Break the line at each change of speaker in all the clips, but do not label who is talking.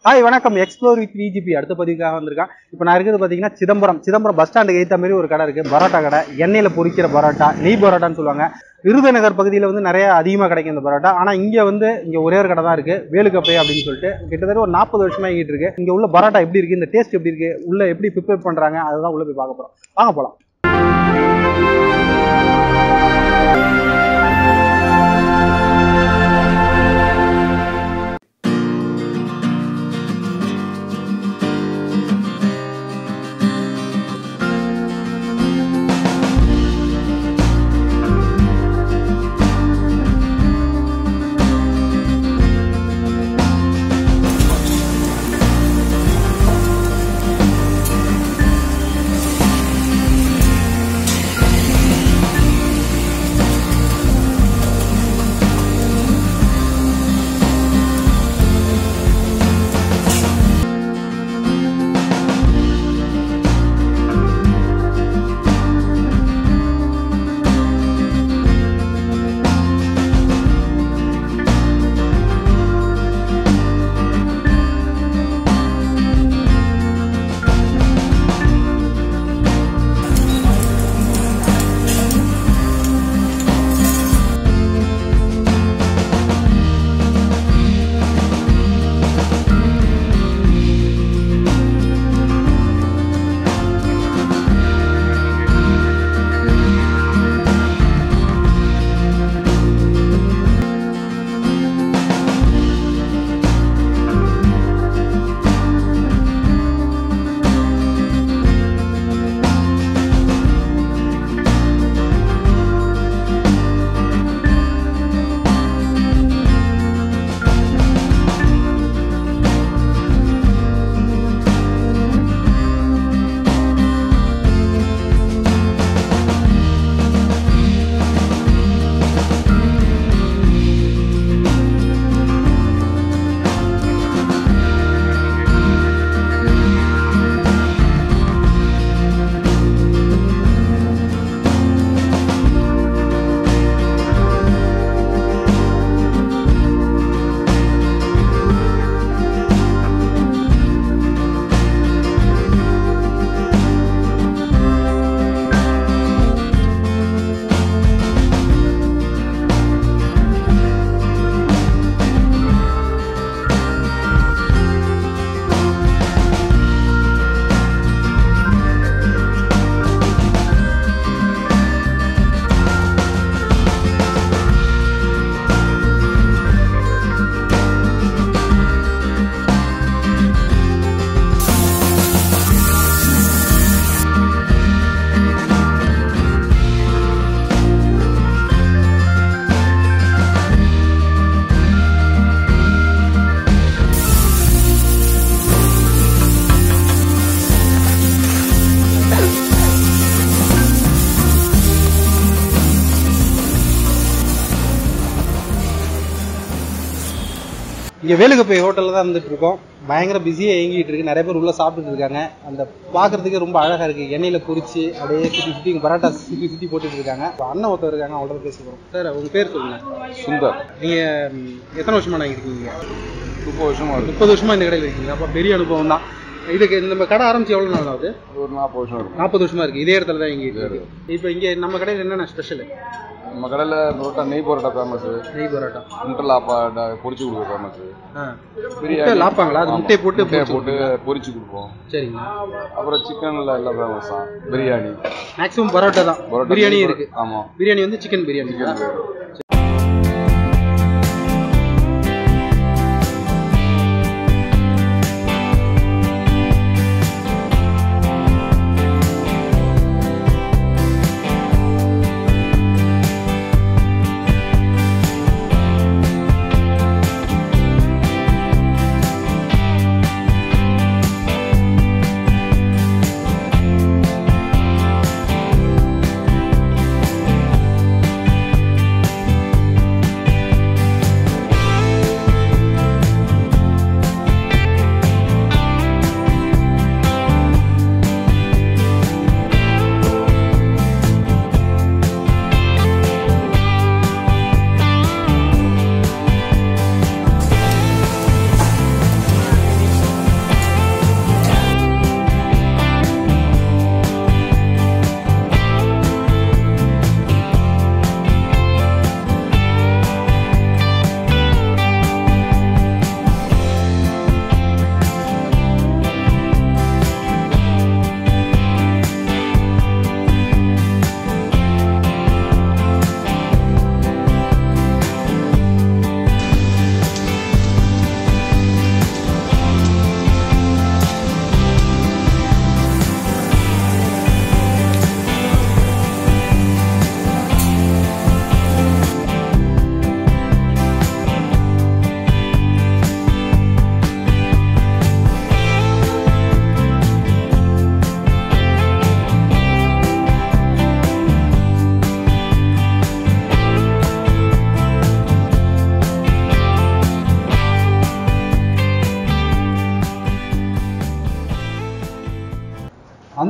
Hi வணக்கம் explore with VGP அடுத்த பதிவுக்காக வந்திருக்கேன் இப்போ நான் இருக்கிறது பார்த்தீங்கன்னா சிதம்பரம் சிதம்பரம் பஸ் ஸ்டாண்டுக்கு ஏற்ற மாதிரி ஒரு கடை இருக்குது பரோட்டா கடை எண்ணெயில் பொரிக்கிற பரோட்டா நெய் பரோட்டான்னு சொல்லுவாங்க விருதுநகர் பகுதியில் வந்து நிறைய அதிகமாக கிடைக்கும் இந்த பரோட்டா ஆனால் இங்கே வந்து இங்கே ஒரே ஒரு கடை தான் இருக்குது வேலுக்கப்பை அப்படின்னு சொல்லிட்டு கிட்டத்தட்ட ஒரு நாற்பது வருஷமா இங்கிட்டு இருக்கு இங்கே உள்ள பரோட்டா எப்படி இருக்குது இந்த டேஸ்ட் எப்படி இருக்குது உள்ள எப்படி ப்ரிப்பேர் பண்ணுறாங்க அதுதான் உள்ள போய் பார்க்க போகிறோம் வாங்க போகலாம் இங்கே வேலுக்கப்பை ஹோட்டலில் தான் இருந்துட்டு இருக்கோம் பயங்கர பிஸியாக இயங்கிட்டு இருக்கு நிறைய பேர் உள்ள சாப்பிட்டுட்டு இருக்காங்க அந்த பார்க்கறதுக்கு ரொம்ப அழகா இருக்கு எண்ணெயில பொரிச்சு அப்படியே சுத்தி சுத்தி இங்க பரோட்டா சுத்தி சுத்தி போட்டுட்டு இருக்காங்க இப்ப அண்ணன் ஒருத்தர் இருக்காங்க அவங்கள்ட்ட பேச போறோம் சார் உங்க பேர் சொல்லுங்க
சுந்தர்
நீங்க ம், எத்தனை வருஷமா நான் இருக்கீங்க
முப்பது வருஷமா இருக்கு
முப்பது வருஷமா இந்த கடையில் இருக்கீங்க அப்ப பெரிய அனுபவம் தான் இதுக்கு நம்ம கடை ஆரம்பிச்சு எவ்வளவு நாள் ஆகுது
ஒரு நாற்பது வருஷம் இருக்கும்
நாற்பது வருஷமா இருக்கு இதே இடத்துல தான் இங்க இருக்கு இப்போ இங்க நம்ம கடையில் என்னென்ன ஸ்பெஷல்
நம்ம கடையில் பரோட்டா நெய் பரோட்டா ஃபேமஸ்
நெய் பரோட்டா
முட்டை லாப்பா ட- பொரிச்சு கொடுக்குற ஃபேமஸ்
ஆ
பிரியாணி
முட்டை லாப்பாங்களா அது
ஆமா.
முட்டையை போட்டு
முட்டையை
பொரிச்சு
போட்டு பொரிச்சு கொடுப்போம்
சரிங்க
அப்புறம் சிக்கன்ல எல்லாம் ஃபேமஸ் தான் பிரியாணி
மேக்ஸிமம் பரோட்டா தான்
பரோட்டா
பிரியாணி
நெய்
இருக்கு
பரோட்டா- ஆமா
பிரியாணி வந்து சிக்கன் பிரியாணி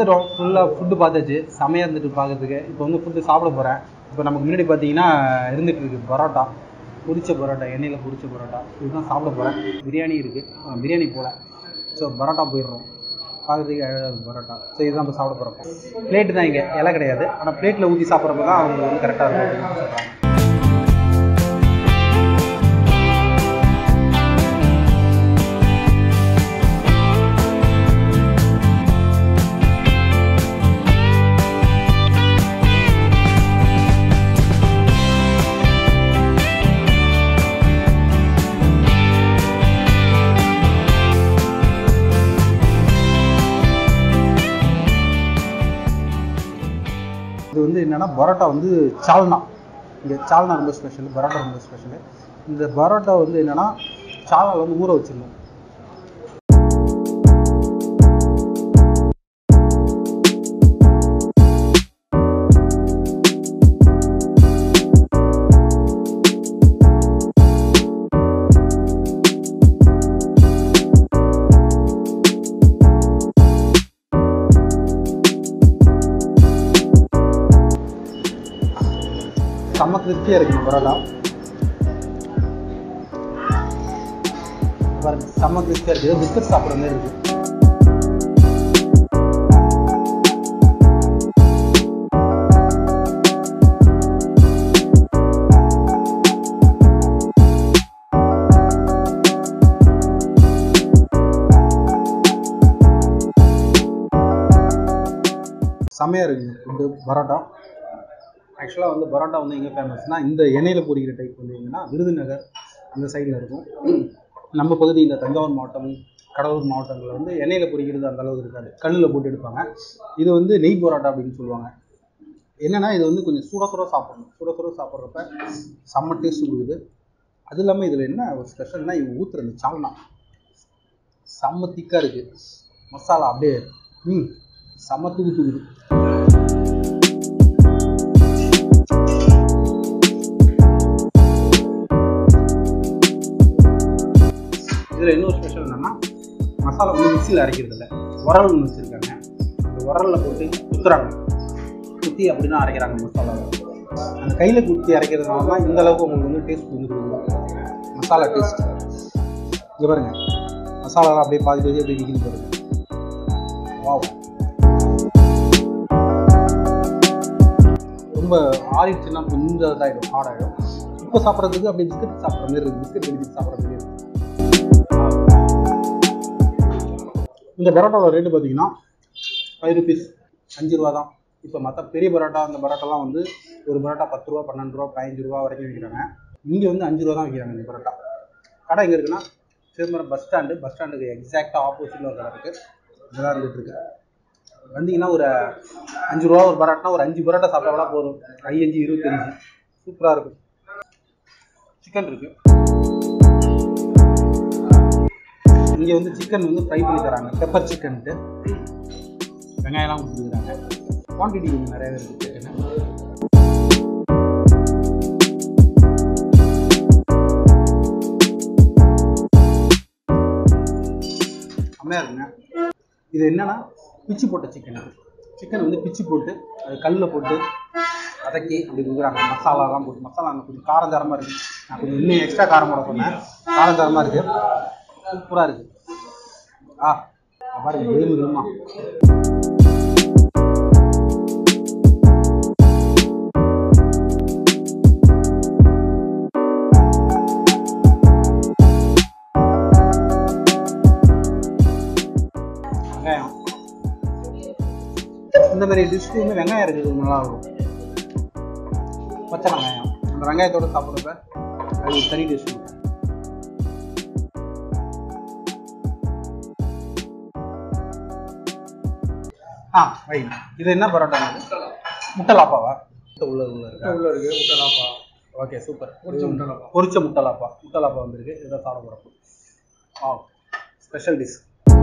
வந்துட்டோம் ஃபுல்லாக ஃபுட்டு பார்த்தாச்சு செமையாக இருந்துட்டு பார்க்கறதுக்கு இப்போ வந்து ஃபுட்டு சாப்பிட போகிறேன் இப்போ நமக்கு முன்னாடி பார்த்தீங்கன்னா இருந்துட்டு இருக்கு பரோட்டா பொரிச்ச பரோட்டா எண்ணெயில் பொரிச்ச பரோட்டா இதுதான் சாப்பிட போகிறேன் பிரியாணி இருக்குது பிரியாணி போல ஸோ பரோட்டா போயிடுறோம் பார்க்கறதுக்கு அழகாக இருக்கு பரோட்டா ஸோ இதுதான் இப்போ சாப்பிட போகிறோம் பிளேட்டு தான் இங்கே இலை கிடையாது ஆனால் பிளேட்டில் ஊற்றி சாப்பிட்றப்ப தான் அவங்க வந்து கரெக்டாக இருக்கும் அப்படின்னு சொல்கிறாங்க இது வந்து என்னன்னா பரோட்டா வந்து சால்னா இங்கே சால்னா ரொம்ப ஸ்பெஷல் பரோட்டா ரொம்ப ஸ்பெஷல் இந்த பரோட்டா வந்து என்னன்னா சால்னால வந்து ஊற வச்சிடணும் செம்ம கிறிஸ்பியாக இருக்கு இந்த பரோட்டா பாருங்க செம்ம கிறிஸ்பியாக இருக்குது பிஸ்கட் சாப்பிட்ற மாதிரி இருக்கு செம்மையாக இருக்குது ஃபுட்டு பரோட்டா ஆக்சுவலாக வந்து பரோட்டா வந்து எங்கே ஃபேமஸ்னா இந்த எண்ணெயில் பொரிக்கிற டைப் வந்து எங்கன்னா விருதுநகர் அந்த சைடில் இருக்கும் நம்ம பகுதி இந்த தஞ்சாவூர் மாவட்டம் கடலூர் மாவட்டங்களில் வந்து எண்ணெயில் பொரிக்கிறது அந்த அளவுக்கு இருக்காது கல்லில் போட்டு எடுப்பாங்க இது வந்து நெய் பரோட்டா அப்படின்னு சொல்லுவாங்க என்னன்னா இது வந்து கொஞ்சம் சுட சுட சாப்பிடணும் சுட சுட சாப்பிட்றப்ப செம்ம டேஸ்ட் கொடுக்குது அது இல்லாமல் இதில் என்ன ஒரு ஸ்பெஷல்னா இவங்க ஊற்றுற இந்த சால்னா செம்ம திக்காக இருக்குது மசாலா அப்படியே ம் செம்ம தூக்கு தூக்குது இதில் இன்னொரு ஸ்பெஷல் என்னன்னா மசாலா வந்து மிக்சியில் அரைக்கிறது இல்லை உரல் ஒன்று வச்சுருக்காங்க அந்த உரலில் போட்டு குத்துறாங்க குத்தி அப்படி தான் அரைக்கிறாங்க மசாலாவை அந்த கையில் குத்தி அரைக்கிறதுனால தான் இந்த அளவுக்கு உங்களுக்கு வந்து டேஸ்ட் வந்து கொடுக்கும் மசாலா டேஸ்ட் இங்கே பாருங்க மசாலாலாம் அப்படியே பாதி பாதி அப்படியே நிற்கிது பாருங்க வாவ் ரொம்ப ஆறிடுச்சுன்னா கொஞ்சம் இதாகிடும் ஹார்ட் ஆகிடும் இப்போ சாப்பிட்றதுக்கு அப்படியே பிஸ்கட் சாப்பிட்ற மாதிரி இருக்குது பிஸ்கட் பிஸ்கட் சாப்பிட்ற மாதிரி இருக்கு இந்த பரோட்டாவோட ரேட்டு பார்த்தீங்கன்னா ஃபைவ் ருபீஸ் அஞ்சு ரூபா தான் இப்போ மற்ற பெரிய பரோட்டா அந்த பரோட்டாலாம் வந்து ஒரு பரோட்டா பத்து ரூபா பன்னெண்டு ரூபா பதினஞ்சு ரூபா வரைக்கும் விற்கிறாங்க இங்கே வந்து அஞ்சு ரூபா தான் விற்கிறாங்க இந்த பரோட்டா கடை எங்கே இருக்குன்னா சிதம்பரம் பஸ் ஸ்டாண்டு பஸ் ஸ்டாண்டுக்கு எக்ஸாக்டாக ஆப்போசிட்டில் ஒரு கடை இருக்குது இதெல்லாம் இருந்துட்டு இருக்கு வந்தீங்கன்னா ஒரு அஞ்சு ரூபா ஒரு பரோட்டா ஒரு அஞ்சு பரோட்டா சாப்பிட்டா கூட போதும் ஐயஞ்சு இருபத்தஞ்சு சூப்பராக இருக்கும் சிக்கன் இருக்கு இங்கே வந்து சிக்கன் வந்து ஃப்ரை பண்ணி தராங்க பெப்பர் சிக்கன்ட்டு வெங்காயம்லாம் கொடுத்துருக்குறாங்க குவான்டிட்டி கொஞ்சம் நிறையவே இருக்குது சிக்கன் செம்மையாக இருக்குங்க இது என்னன்னா பிச்சு போட்ட சிக்கன் சிக்கன் வந்து பிச்சு போட்டு அது கல்லில் போட்டு வதக்கி அப்படி கொடுக்குறாங்க மசாலாலாம் போட்டு மசாலா அங்கே கொஞ்சம் காரஞ்சாரமாக இருக்குது நான் கொஞ்சம் இன்னும் எக்ஸ்ட்ரா காரம் போட சொன்னேன் காரஞ்சாரமாக இருக்குது சூப்பராக இருக்குது ஆ பாருங்க எலும்பு எலுமா வெங்காயம் இந்த மாதிரி டிஷ்க்கு வந்து வெங்காயம் இருக்குது நல்லா இருக்கும் பச்சை வெங்காயம் அந்த வெங்காயத்தோட சாப்பிட்றப்ப அது ஒரு தனி டேஸ்ட் இருக்கும் ஆ ரைட் இது என்ன பரோட்டா முட்டலாப்பாவா முட்டை உள்ள உள்ள இருக்கா
உள்ள இருக்கு முட்டைலாப்பா
ஓகே சூப்பர்
பொரிச்ச முட்டலாப்பா.
பொரிச்ச முட்டலாப்பா முட்டலாப்பா வந்திருக்கு இதை சாப்பிட போகிறப்போ ஆ ஸ்பெஷல் டிஷ்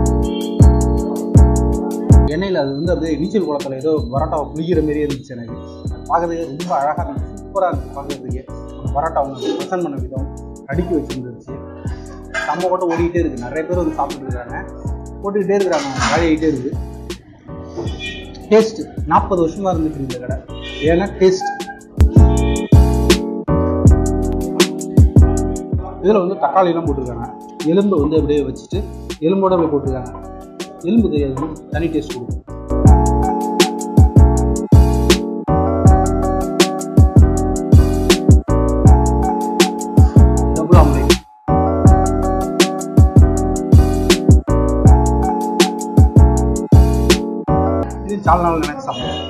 எண்ணெயில் அது வந்து அப்படியே நீச்சல் குளத்தில் ஏதோ பரோட்டாவை புளிக்கிற மாதிரியே இருந்துச்சு எனக்கு பார்க்கறதுக்கு ரொம்ப அழகாக இருந்துச்சு சூப்பராக இருந்துச்சு பார்க்கறதுக்கு அந்த பரோட்டா அவங்க ப்ரெசென்ட் பண்ண விதம் அடுக்கி வச்சுருந்துச்சு செம்ம ஓட்டம் ஓடிக்கிட்டே இருக்குது நிறைய பேர் வந்து சாப்பிட்டுட்டு இருக்காங்க போட்டுக்கிட்டே இருக்கிறாங்க காலியாகிட்டே இருக்குது டேஸ்ட் நாற்பது வருஷமா இருந்துச்சு இந்த கடை ஏன்னா டேஸ்ட் இதில் வந்து தக்காளிலாம் போட்டிருக்காங்க எலும்பை வந்து அப்படியே வச்சுட்டு எலும்போட அப்படியே போட்டிருக்காங்க எலும்பு தெரியாது வந்து தனி டேஸ்ட் கொடுக்கும் டபுள் ஆம்லேட் இது சால்னாவில் எனக்கு சாப்பிடுவோம்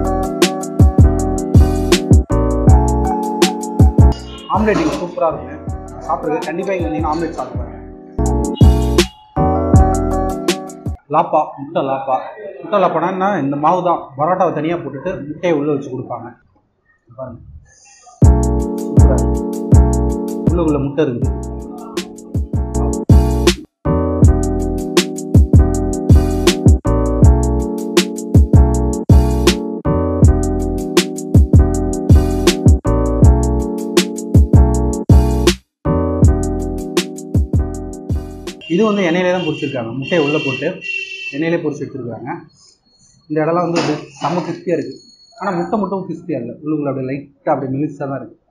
ஆம்லேட் இங்கே சூப்பராக இருக்குங்க சாப்பிட்றது கண்டிப்பாக இங்கே வந்தீங்கன்னா ஆம்லேட் சாப்பிடுவாங்க லாப்பா முட்டை லாப்பா முட்டை லாப்பானா என்ன இந்த மாவு தான் பரோட்டாவை தனியாக போட்டுட்டு முட்டையை உள்ளே வச்சு கொடுப்பாங்க பாருங்க சூப்பரா இருக்கு. உள்ளுக்குள்ள முட்டை இருக்குது இது வந்து எண்ணெயிலே தான் பொரிச்சிருக்காங்க முட்டையை உள்ளே போட்டு எண்ணெயிலே பொரிச்சு எடுத்துருக்காங்க இந்த இடம்லாம் வந்து அப்படியே செம்ம கிறிஸ்பியாக இருக்குது ஆனால் முட்டை மட்டும் கிறிஸ்பியாக இல்லை உள்ளுக்குள்ள அப்படியே லைட்டாக அப்படியே மெலிசாக தான் இருக்குது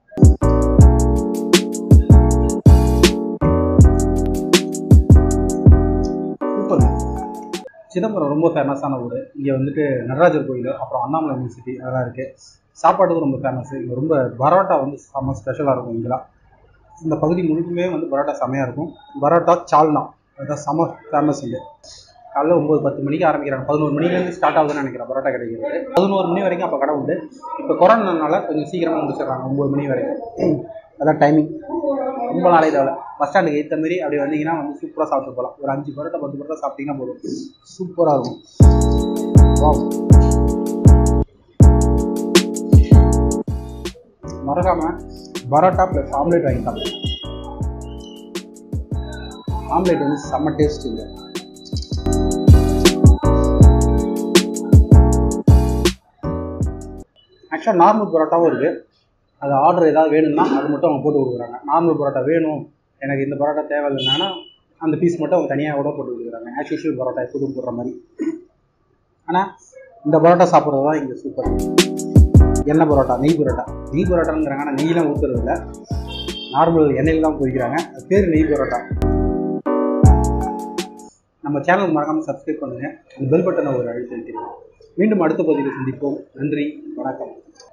சூப்பர் சிதம்பரம் ரொம்ப ஃபேமஸான ஊர் இங்கே வந்துட்டு நடராஜர் கோயில் அப்புறம் அண்ணாமலை யூனிவர்சிட்டி அதெல்லாம் இருக்குது சாப்பாட்டுக்கும் ரொம்ப ஃபேமஸ் இங்கே ரொம்ப பரோட்டா வந்து செம்ம ஸ்பெஷலாக இருக்கும் இங்கெல்லாம் இந்த பகுதி முழுக்குமே வந்து பரோட்டா செமையாக இருக்கும் பரோட்டா சால்னா அதுதான் செம ஃபேமஸ் இங்கே காலைல ஒம்பது பத்து மணிக்கு ஆரம்பிக்கிறாங்க பதினோரு மணிலேருந்து ஸ்டார்ட் ஆகுதுன்னு நினைக்கிறேன் பரோட்டா கிடைக்கிறது பதினோரு மணி வரைக்கும் அப்போ கடை உண்டு இப்போ கொரோனானால கொஞ்சம் சீக்கிரமாக முடிச்சிடுறாங்க ஒம்பது மணி வரைக்கும் அதான் டைமிங் ரொம்ப நாளே தேவை பஸ் ஸ்டாண்டுக்கு ஏற்ற மாதிரி அப்படி வந்தீங்கன்னா வந்து சூப்பராக சாப்பிட்டு போகலாம் ஒரு அஞ்சு பரோட்டா பத்து பரோட்டா சாப்பிட்டீங்கன்னா போதும் சூப்பராக இருக்கும் Wow. மறக்காம பரோட்டா ப்ளஸ் ஆம்லேட் வாங்கி சாப்பிடுங்க ஆம்லேட் வந்து செம்ம டேஸ்ட் இல்லை ஆக்சுவலாக நார்மல் பரோட்டாவும் இருக்குது அது ஆர்டர் ஏதாவது வேணும்னா அது மட்டும் அவங்க போட்டு கொடுக்குறாங்க நார்மல் பரோட்டா வேணும் எனக்கு இந்த பரோட்டா தேவையில்லைன்னா அந்த பீஸ் மட்டும் அவங்க தனியாக கூட போட்டு கொடுக்குறாங்க ஆஸ் யூஷுவல் பரோட்டா எப்போதும் போடுற மாதிரி ஆனால் இந்த பரோட்டா சாப்பிட்றது தான் இங்கே சூப்பர் எண்ணெய் பரோட்டா நெய் பரோட்டா நெய் பரோட்டாங்கிறாங்க ஆனால் நெய்லாம் ஊற்றுறது இல்லை நார்மல் எண்ணெயில் தான் பொரிக்கிறாங்க அது பேர் நெய் பரோட்டா நம்ம சேனல் மறக்காமல் சப்ஸ்கிரைப் பண்ணுங்கள் அந்த பெல் பட்டனை ஒரு அழுத்தி வைக்கிறேன் மீண்டும் அடுத்த பதிவில் சந்திப்போம் நன்றி வணக்கம்